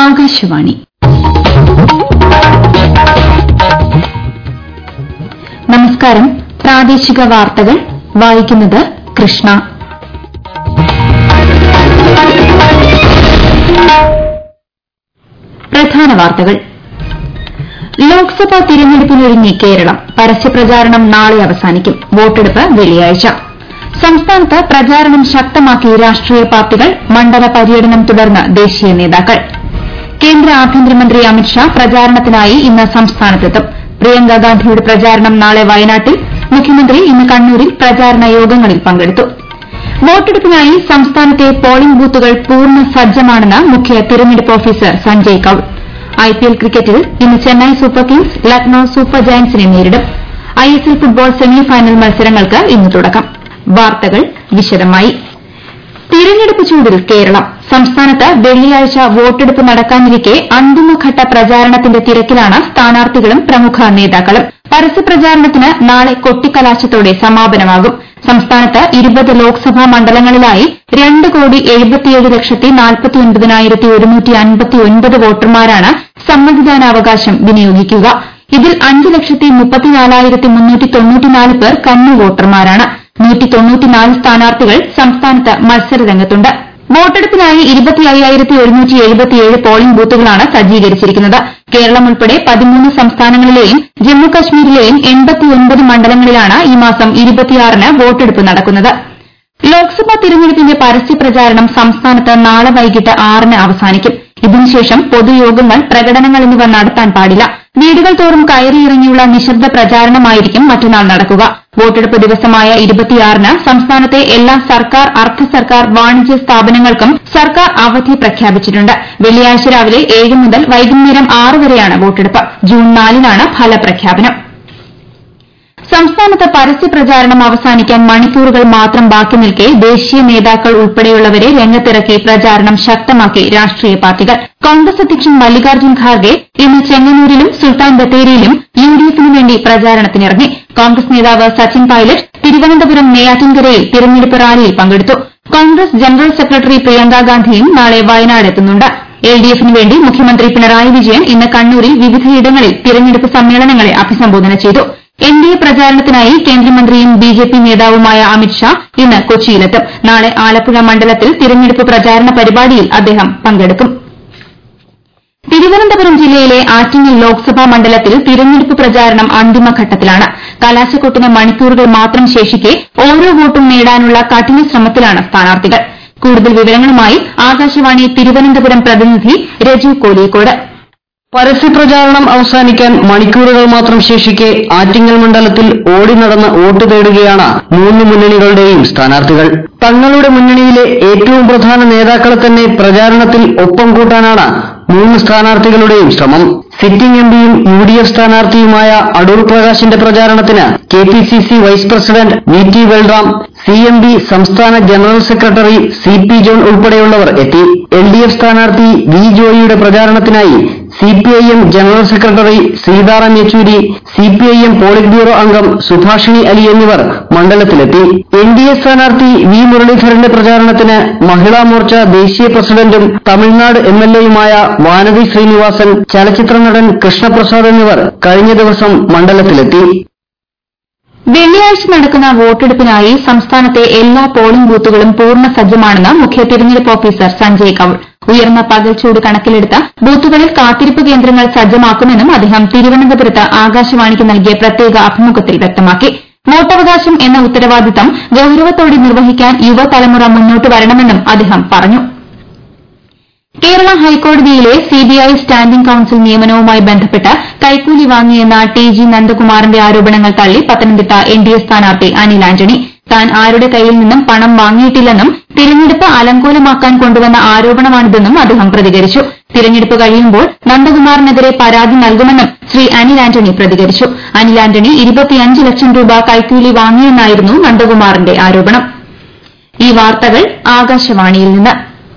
ആകാശവാണി നമസ്കാരം പ്രാദേശിക വാർത്തകൾ വായിക്കുന്നത് കൃഷ്ണ പ്രധാന വാർത്തകൾ ലോക്സഭാ തിരഞ്ഞെടുപ്പിനൊരുങ്ങി കേരളം പരസ്യപ്രചാരണം നാളെ അവസാനിക്കും വോട്ടെടുപ്പ് വെള്ളിയാഴ്ച സംസ്ഥാനത്ത് പ്രചാരണം ശക്തമാക്കി രാഷ്ട്രീയ പാർട്ടികൾ മണ്ഡല പര്യടനം തുടർന്ന് ദേശീയ നേതാക്കൾ കേന്ദ്ര ആഭ്യന്തരമന്ത്രി അമിത്ഷാ പ്രചാരണത്തിനായി ഇന്ന് സംസ്ഥാനത്തെത്തും പ്രിയങ്ക ഗാന്ധിയുടെ പ്രചാരണം നാളെ വയനാട്ടിൽ മുഖ്യമന്ത്രി ഇന്ന് കണ്ണൂരിൽ പ്രചാരണ യോഗങ്ങളിൽ പങ്കെടുത്തു വോട്ടെടുപ്പിനായി സംസ്ഥാനത്തെ പോളിംഗ് ബൂത്തുകൾ പൂർണ്ണ സജ്ജമാണെന്ന് മുഖ്യ തിരഞ്ഞെടുപ്പ് ഓഫീസർ സഞ്ജയ് കൌൾ ഐപിഎൽ ക്രിക്കറ്റിൽ ഇന്ന് Chennai super kings Lucknow super ജയന്റ്സിനെ നേരിടും ഐഎസ്എൽ ഫുട്ബോൾ സെമി ഫൈനൽ മത്സരങ്ങൾക്ക് ഇന്ന് തുടക്കം വാർത്തകൾ വിശദമായി തിരഞ്ഞെടുപ്പ് ചൂടിൽ കേരളം സംസ്ഥാനത്ത് വെള്ളിയാഴ്ച വോട്ടെടുപ്പ് നടക്കാനിരിക്കെ അന്തിമഘട്ട പ്രചാരണത്തിന്റെ തിരക്കിലാണ് സ്ഥാനാർത്ഥികളും പ്രമുഖ നേതാക്കളും പരസ്യപ്രചാരണത്തിന് നാളെ കൊട്ടിക്കലാശത്തോടെ സമാപനമാകും സംസ്ഥാനത്ത് ഇരുപത് ലോക്സഭാ മണ്ഡലങ്ങളിലായി രണ്ട് കോടി എഴുപത്തിയേഴ് ലക്ഷത്തി നാൽപ്പത്തിയൊൻപതിനായിരത്തി ഒരുന്നൂറ്റി അൻപത്തിയൊൻപത് വോട്ടർമാരാണ് സമ്മതിദാനാവകാശം വിനിയോഗിക്കുക ഇതിൽ അഞ്ച് ലക്ഷത്തി മുപ്പത്തിനാലായിരത്തി മുന്നൂറ്റി തൊണ്ണൂറ്റിനാല് പേർ കന്നി വോട്ടർമാരാണ് നൂറ്റി തൊണ്ണൂറ്റിനാല് സ്ഥാനാർത്ഥികൾ സംസ്ഥാനത്ത് മത്സരരംഗത്തുണ്ട് വോട്ടെടുപ്പിനായി ഇരുപത്തി അയ്യായിരത്തി ഒരുന്നൂറ്റി എഴുപത്തിയേഴ് പോളിംഗ് ബൂത്തുകളാണ് സജ്ജീകരിച്ചിരിക്കുന്നത് കേരളം ഉൾപ്പെടെ പതിമൂന്ന് സംസ്ഥാനങ്ങളിലെയും ജമ്മുകശ്മീരിലെയും എൺപത്തിയൊൻപത് മണ്ഡലങ്ങളിലാണ് ഈ മാസം ഇരുപത്തിയാറിന് വോട്ടെടുപ്പ് നടക്കുന്നത് ലോക്സഭാ തിരഞ്ഞെടുപ്പിന്റെ പരസ്യപ്രചാരണം സംസ്ഥാനത്ത് നാളെ വൈകിട്ട് ആറിന് അവസാനിക്കും ഇതിനുശേഷം പൊതുയോഗങ്ങൾ പ്രകടനങ്ങൾ എന്നിവ നടത്താൻ പാടില്ല വീടുകൾ തോറും കയറിയിറങ്ങിയുള്ള നിശബ്ദ പ്രചാരണമായിരിക്കും മറ്റന്നാൾ നടക്കുക വോട്ടെടുപ്പ് ദിവസമായ ഇരുപത്തിയാറിന് സംസ്ഥാനത്തെ എല്ലാ സർക്കാർ അർദ്ധ സർക്കാർ വാണിജ്യ സ്ഥാപനങ്ങൾക്കും സർക്കാർ അവധി പ്രഖ്യാപിച്ചിട്ടുണ്ട് വെള്ളിയാഴ്ച രാവിലെ ഏഴ് മുതൽ വൈകുന്നേരം ആറ് വരെയാണ് വോട്ടെടുപ്പ് ജൂൺ നാലിനാണ് ഫലപ്രഖ്യാപനം സംസ്ഥാനത്ത് പരസ്യപ്രചാരണം അവസാനിക്കാൻ മണിക്കൂറുകൾ മാത്രം ബാക്കി നിൽക്കെ ദേശീയ നേതാക്കൾ ഉൾപ്പെടെയുള്ളവരെ രംഗത്തിറക്കി പ്രചാരണം ശക്തമാക്കി രാഷ്ട്രീയ പാർട്ടികൾ കോൺഗ്രസ് അധ്യക്ഷൻ മല്ലികാർജ്ജുൻ ഖാർഗെ ഇന്ന് ചെങ്ങന്നൂരിലും സുൽത്താൻ ബത്തേരിയിലും യുഡിഎഫിനു വേണ്ടി പ്രചാരണത്തിനിറങ്ങി കോൺഗ്രസ് നേതാവ് സച്ചിൻ പൈലറ്റ് തിരുവനന്തപുരം നെയ്യാറ്റിൻകരയിൽ തിരഞ്ഞെടുപ്പ് റാലിയിൽ പങ്കെടുത്തു കോൺഗ്രസ് ജനറൽ സെക്രട്ടറി പ്രിയങ്ക ഗാന്ധിയും നാളെ വയനാട് എത്തുന്നുണ്ട് എൽഡിഎഫിനു വേണ്ടി മുഖ്യമന്ത്രി പിണറായി വിജയൻ ഇന്ന് കണ്ണൂരിൽ വിവിധയിടങ്ങളിൽ തിരഞ്ഞെടുപ്പ് സമ്മേളനങ്ങളെ അഭിസംബോധന ചെയ്തു എൻഡിഎ പ്രചാരണത്തിനായി കേന്ദ്രമന്ത്രിയും ബിജെപി നേതാവുമായ അമിത്ഷാ ഇന്ന് കൊച്ചിയിലെത്തും നാളെ ആലപ്പുഴ മണ്ഡലത്തിൽ തിരഞ്ഞെടുപ്പ് പ്രചാരണ പരിപാടിയിൽ അദ്ദേഹം പങ്കെടുക്കും തിരുവനന്തപുരം ജില്ലയിലെ ആറ്റിങ്ങൽ ലോക്സഭാ മണ്ഡലത്തിൽ തിരഞ്ഞെടുപ്പ് പ്രചാരണം അന്തിമഘട്ടത്തിലാണ് കലാശക്കൊട്ടിന് മണിക്കൂറുകൾ മാത്രം ശേഷിക്കെ ഓരോ വോട്ടും നേടാനുള്ള കഠിന ശ്രമത്തിലാണ് സ്ഥാനാർത്ഥികൾ കൂടുതൽ വിവരങ്ങളുമായി ആകാശവാണി തിരുവനന്തപുരം പ്രതിനിധി രജു കോലിയക്കോട് പരസ്യപ്രചാരണം അവസാനിക്കാൻ മണിക്കൂറുകൾ മാത്രം ശേഷിക്കെ ആറ്റിങ്ങൽ മണ്ഡലത്തിൽ ഓടി നടന്ന് വോട്ട് തേടുകയാണ് മൂന്ന് മുന്നണികളുടെയും സ്ഥാനാർത്ഥികൾ തങ്ങളുടെ മുന്നണിയിലെ ഏറ്റവും പ്രധാന നേതാക്കളെ തന്നെ പ്രചാരണത്തിൽ ഒപ്പം കൂട്ടാനാണ് മൂന്ന് സ്ഥാനാർത്ഥികളുടെയും ശ്രമം സിറ്റിംഗ് എംപിയും യു ഡി എഫ് സ്ഥാനാർത്ഥിയുമായ അടൂർ പ്രകാശിന്റെ പ്രചാരണത്തിന് K P C C vice president V T Velram C M B സംസ്ഥാന general secretary C P John ഉൾപ്പെടെയുള്ളവർ എത്തി എൽ ഡി എഫ് സ്ഥാനാർത്ഥി വി ജോയിയുടെ പ്രചാരണത്തിനായി C P I M general secretary Sitaram Yechury C P I M polit bureau അംഗം സുഭാഷിണി അലി എന്നിവർ മണ്ഡലത്തിലെത്തി N D A സ്ഥാനാർത്ഥി വി മുരളീധരന്റെ പ്രചാരണത്തിന് മഹിളാ മോർച്ച ദേശീയ പ്രസിഡന്റും തമിഴ്നാട് എം എൽ എയുമായ വാനതി ശ്രീനിവാസൻ ചലച്ചിത്ര നടൻ കൃഷ്ണപ്രസാദ് എന്നിവർ കഴിഞ്ഞ ദിവസം മണ്ഡലത്തിലെത്തി വെള്ളിയാഴ്ച നടക്കുന്ന വോട്ടെടുപ്പിനായി സംസ്ഥാനത്തെ എല്ലാ പോളിംഗ് ബൂത്തുകളും പൂർണ്ണ സജ്ജമാണെന്ന് മുഖ്യ തിരഞ്ഞെടുപ്പ് ഓഫീസർ സഞ്ജയ് കൌൾ ഉയർന്ന പകൽച്ചൂട് കണക്കിലെടുത്ത് ബൂത്തുകളിൽ കാത്തിരിപ്പ് കേന്ദ്രങ്ങൾ സജ്ജമാക്കുമെന്നും അദ്ദേഹം തിരുവനന്തപുരത്ത് ആകാശവാണിക്ക് നൽകിയ പ്രത്യേക അഭിമുഖത്തിൽ വ്യക്തമാക്കി വോട്ടവകാശം എന്ന ഉത്തരവാദിത്തം ഗൌരവത്തോടെ നിർവഹിക്കാൻ യുവതലമുറ മുന്നോട്ട് വരണമെന്നും അദ്ദേഹം പറഞ്ഞു കേരള ഹൈക്കോടതിയിലെ സിബിഐ സ്റ്റാൻഡിംഗ് കൌൺസിൽ നിയമനവുമായി ബന്ധപ്പെട്ട് കൈക്കൂലി വാങ്ങിയെന്ന ടി ജി നന്ദകുമാറിന്റെ ആരോപണങ്ങൾ തള്ളി പത്തനംതിട്ട എൻഡിഎ സ്ഥാനാർത്ഥി അനിൽ ആന്റണി താൻ ആരുടെ കയ്യിൽ നിന്നും പണം വാങ്ങിയിട്ടില്ലെന്നും തിരഞ്ഞെടുപ്പ് അലങ്കോലമാക്കാൻ കൊണ്ടുവന്ന ആരോപണമാണിതെന്നും അദ്ദേഹം പ്രതികരിച്ചു തിരഞ്ഞെടുപ്പ് കഴിയുമ്പോൾ നന്ദകുമാറിനെതിരെ പരാതി നൽകുമെന്നും ശ്രീ അനിൽ ആന്റണി പ്രതികരിച്ചു അനിൽ ആന്റണി ഇരുപത്തിയഞ്ച് ലക്ഷം രൂപ കൈക്കൂലി വാങ്ങിയെന്നായിരുന്നു നന്ദകുമാറിന്റെ ആരോപണം ഈ വാർത്തകൾ ആകാശവാണിയിൽ നിന്ന്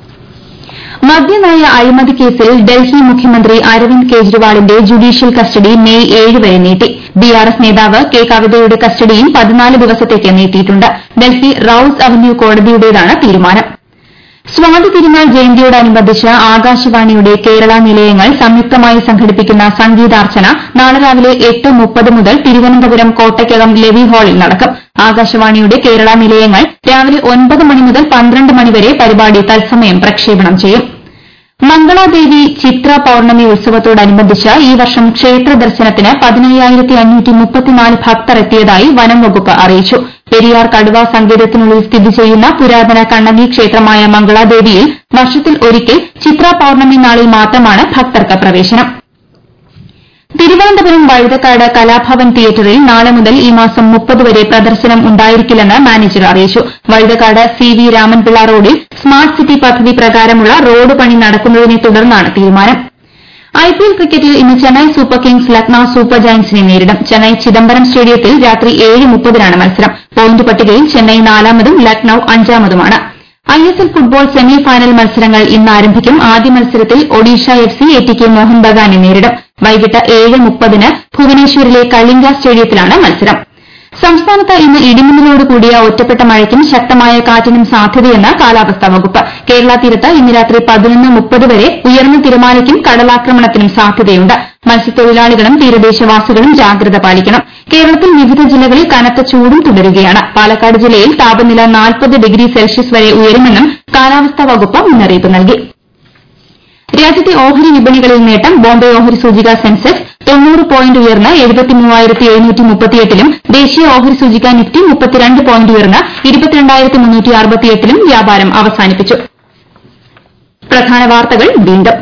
മദ്യനയ അഴിമതി കേസിൽ ഡൽഹി മുഖ്യമന്ത്രി അരവിന്ദ് കെജ്രിവാളിന്റെ ജുഡീഷ്യൽ കസ്റ്റഡി മെയ് ഏഴ് വരെ നീട്ടി ബിആർഎസ് നേതാവ് കെ കവിതയുടെ കസ്റ്റഡിയും പതിനാല് ദിവസത്തേക്ക് നീട്ടിയിട്ടുണ്ട് ഡൽഹി റൌസ് അവന്യൂ കോടതിയുടേതാണ് തീരുമാനം സ്വാതി തിരുനാൾ ജയന്തിയോടനുബന്ധിച്ച് ആകാശവാണിയുടെ കേരള നിലയങ്ങൾ സംയുക്തമായി സംഘടിപ്പിക്കുന്ന സംഗീതാർച്ചന നാളെ രാവിലെ എട്ട് മുപ്പത് മുതൽ തിരുവനന്തപുരം കോട്ടയ്ക്കകം ലെവി ഹാളിൽ നടക്കും ആകാശവാണിയുടെ കേരള നിലയങ്ങൾ രാവിലെ ഒൻപത് മണി മുതൽ പന്ത്രണ്ട് മണിവരെ പരിപാടി തത്സമയം പ്രക്ഷേപണം ചെയ്യും മംഗളാദേവി ചിത്ര പൌർണമി ഉത്സവത്തോടനുബന്ധിച്ച് ഈ വർഷം ക്ഷേത്ര ദർശനത്തിന് പതിനയ്യായിരത്തി അഞ്ഞൂറ്റി മുപ്പത്തിനാല് ഭക്തർ എത്തിയതായി വനം വകുപ്പ് അറിയിച്ചു പെരിയാർ കടുവ സങ്കേതത്തിനുള്ളിൽ സ്ഥിതി ചെയ്യുന്ന പുരാതന കണ്ണകി ക്ഷേത്രമായ മംഗളാദേവിയിൽ വർഷത്തിൽ ഒരിക്കൽ ചിത്ര പൌർണമി നാളിൽ മാത്രമാണ് ഭക്തർക്ക് പ്രവേശനം തിരുവനന്തപുരം വഴുതക്കാട് കലാഭവൻ തിയേറ്ററിൽ നാളെ മുതൽ ഈ മാസം മുപ്പത് വരെ പ്രദർശനം ഉണ്ടായിരിക്കില്ലെന്ന് മാനേജർ അറിയിച്ചു വഴുതക്കാട് സി വി രാമൻപിള്ള റോഡിൽ സ്മാർട്ട് സിറ്റി പദ്ധതി പ്രകാരമുള്ള റോഡ് പണി നടക്കുന്നതിനെ തുടർന്നാണ് തീരുമാനം ഐപിഎൽ ക്രിക്കറ്റിൽ ഇന്ന് Chennai super kings Lucknow super ജയന്റ്സിനെ നേരിടും ചെന്നൈ ചിദംബരം സ്റ്റേഡിയത്തിൽ രാത്രി ഏഴ് മുപ്പതിനാണ് മത്സരം പോയിന്റ് പട്ടികയിൽ ചെന്നൈ നാലാമതും ലക്നൌ അഞ്ചാമതുമാണ് ഐഎസ്എൽ ഫുട്ബോൾ സെമി ഫൈനൽ മത്സരങ്ങൾ ഇന്ന് ആരംഭിക്കും ആദ്യ മത്സരത്തിൽ Odisha F C A T K Mohun ബഗാനെ നേരിടും വൈകിട്ട് ഏഴ് മുപ്പതിന് ഭുവനേശ്വരിലെ കളിംഗ സ്റ്റേഡിയത്തിലാണ് മത്സരം സംസ്ഥാനത്ത് ഇന്ന് ഇടിമിന്നലോട് കൂടിയ ഒറ്റപ്പെട്ട മഴയ്ക്കും ശക്തമായ കാറ്റിനും സാധ്യതയെന്ന് കാലാവസ്ഥാ വകുപ്പ് കേരള തീരത്ത് ഇന്ന് രാത്രി പതിനൊന്ന് മുപ്പത് വരെ ഉയർന്ന തിരമാലയ്ക്കും കടലാക്രമണത്തിനും സാധ്യതയുണ്ട് മത്സ്യത്തൊഴിലാളികളും തീരദേശവാസികളും ജാഗ്രത പാലിക്കണം കേരളത്തിൽ വിവിധ ജില്ലകളിൽ കനത്ത ചൂടും തുടരുകയാണ് പാലക്കാട് ജില്ലയിൽ താപനില നാൽപ്പത് ഡിഗ്രി സെൽഷ്യസ് വരെ ഉയരുമെന്നും കാലാവസ്ഥാ വകുപ്പ് മുന്നറിയിപ്പ് നൽകി രാജ്യത്തെ ഓഹരി വിപണികളിൽ നേട്ടം ബോംബെ ഓഹരി സൂചിക സെൻസെക്സ് തൊണ്ണൂറ് പോയിന്റ് ഉയർന്ന് എഴുപത്തിമൂവായിരത്തി എഴുന്നൂറ്റി മുപ്പത്തിയെട്ടിലും ദേശീയ ഓഹരി സൂചിക നിഫ്റ്റി മുപ്പത്തിരണ്ട് പോയിന്റ് ഉയർന്ന് ഇരുപത്തിരണ്ടായിരത്തി മുന്നൂറ്റി അറുപത്തിയെട്ടിലും വ്യാപാരം അവസാനിപ്പിച്ചു പ്രധാന വാർത്തകൾ വീണ്ടും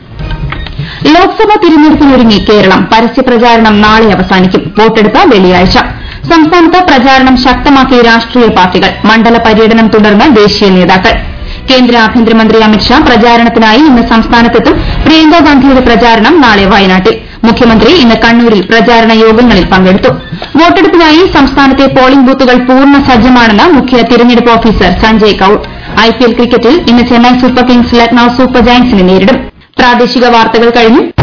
ലോക്സഭാ തിരഞ്ഞെടുപ്പിനൊരുങ്ങി കേരളം പരസ്യപ്രചാരണം നാളെ അവസാനിക്കും വോട്ടെടുപ്പ് വെള്ളിയാഴ്ച സംസ്ഥാനത്ത് പ്രചാരണം ശക്തമാക്കി രാഷ്ട്രീയ പാർട്ടികൾ മണ്ഡല പര്യടനം തുടർന്ന് ദേശീയ നേതാക്കൾ കേന്ദ്ര ആഭ്യന്തരമന്ത്രി അമിത്ഷാ പ്രചാരണത്തിനായി ഇന്ന് സംസ്ഥാനത്തെത്തും പ്രിയങ്കാഗാന്ധിയുടെ പ്രചാരണം നാളെ വയനാട്ടിൽ മുഖ്യമന്ത്രി ഇന്ന് കണ്ണൂരിൽ പ്രചാരണ യോഗങ്ങളിൽ പങ്കെടുത്തു വോട്ടെടുപ്പിനായി സംസ്ഥാനത്തെ പോളിംഗ് ബൂത്തുകൾ പൂർണ്ണ സജ്ജമാണെന്ന് മുഖ്യ തിരഞ്ഞെടുപ്പ് ഓഫീസർ സഞ്ജയ് കൌൾ ഐപിഎൽ ക്രിക്കറ്റിൽ ഇന്ന് Chennai super kings Lucknow super ജയന്റ്സിനെ നേരിടും പ്രാദേശിക വാർത്തകൾ കഴിഞ്ഞു